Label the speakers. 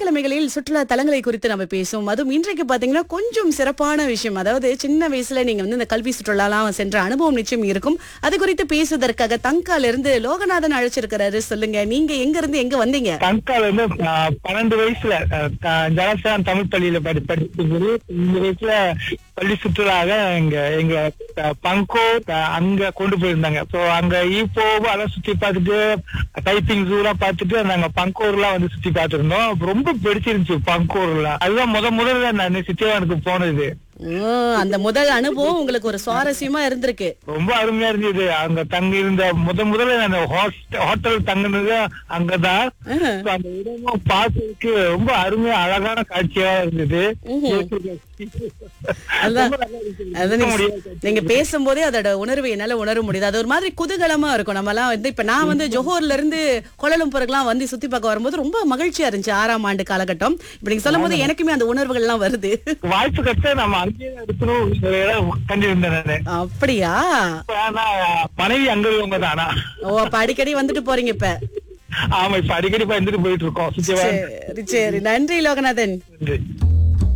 Speaker 1: சனிக்கிழமைகளில் சுற்றுலா தலங்களை குறித்து நம்ம பேசுவோம் அதுவும் இன்றைக்கு பாத்தீங்கன்னா கொஞ்சம் சிறப்பான விஷயம் அதாவது சின்ன வயசுல நீங்க வந்து இந்த கல்வி சுற்றுலாலாம் சென்ற அனுபவம் நிச்சயம் இருக்கும் அது குறித்து பேசுவதற்காக தங்கால இருந்து லோகநாதன் அழைச்சிருக்கிறாரு சொல்லுங்க நீங்க எங்க இருந்து எங்க வந்தீங்க
Speaker 2: தங்கால இருந்து ஆஹ், பன்னெண்டு வயசுல ஆஹ், த- ஜலசான் தமிழ் பள்ளியில படி படிச்சுட்டு இந்த வயசுல பள்ளி சுற்றுலாக எங்க எங்க ஆஹ், பங்கோ ஆஹ், அங்க கொண்டு போயிருந்தாங்க சோ அங்க ஈப்போ அதெல்லாம் சுத்தி பார்த்துட்டு டைப்பிங் ஜூ எல்லாம் பார்த்துட்டு நாங்க பங்கோர் எல்லாம் வந்து சுத்தி பார்த்திருந்தோம் ரொம்ப பிடிச்சிருந்துச்சு பங்கோர் எல்லாம் அதுதான் முத முதல்ல நான் சித்திவானுக்கு போனது
Speaker 1: ஓ, அந்த முதல் அனுபவம் உங்களுக்கு ஒரு சுவாரஸ்யமா இருந்திருக்கு
Speaker 2: ரொம்ப அருமையா இருந்தது அங்க தங்கி இருந்த முத முதல்ல நான் ஹோஸ்ட- ஹோட்டல் தங்கினது அங்கதான்
Speaker 1: ஆஹ்.
Speaker 2: So, அந்த இடமும் பார்க்கறதுக்கு ரொம்ப அருமையா அழகான காட்சியா இருந்தது
Speaker 1: அதான்.
Speaker 2: ரொம்ப நல்லா இருந்துச்சு.
Speaker 1: அது
Speaker 2: இருக்க
Speaker 1: நீங்க-
Speaker 2: முடியாது.
Speaker 1: நீங்க பேசும்போதே அதோட உணர்வு என்னால உணர முடியுது அது ஒரு மாதிரி குதூகலமா இருக்கும் நம்ம எல்லாம் வந்து இப்ப நான் வந்து ஜோஹர்ல இருந்து கோலலம்பூருக்குலாம் வந்து சுத்தி பார்க்க வரும்போது ரொம்ப மகிழ்ச்சியா இருந்துச்சு ஆறாம் ஆண்டு காலகட்டம் இப்ப நீங்க சொல்லும் போது எனக்குமே அந்த உணர்வுகள் எல்லாம் வருது
Speaker 2: வாய்ப்பு கிடைச்சா நம்ம அங்கேயே இருக்கணும் கண்டிருந்தேன் நானு
Speaker 1: அப்படியா
Speaker 2: இப்ப ஆனா மனைவி அங்க இருக்கவங்க தான் ஆனா
Speaker 1: ஓ அப்ப அடிக்கடி வந்துட்டு போறீங்க இப்ப
Speaker 2: ஆமா இப்ப அடிக்கடி பயந்துட்டு போயிட்டு இருக்கோம் சுத்திவா
Speaker 1: சரி சரி நன்றி லோகநாதன்
Speaker 2: நன்றி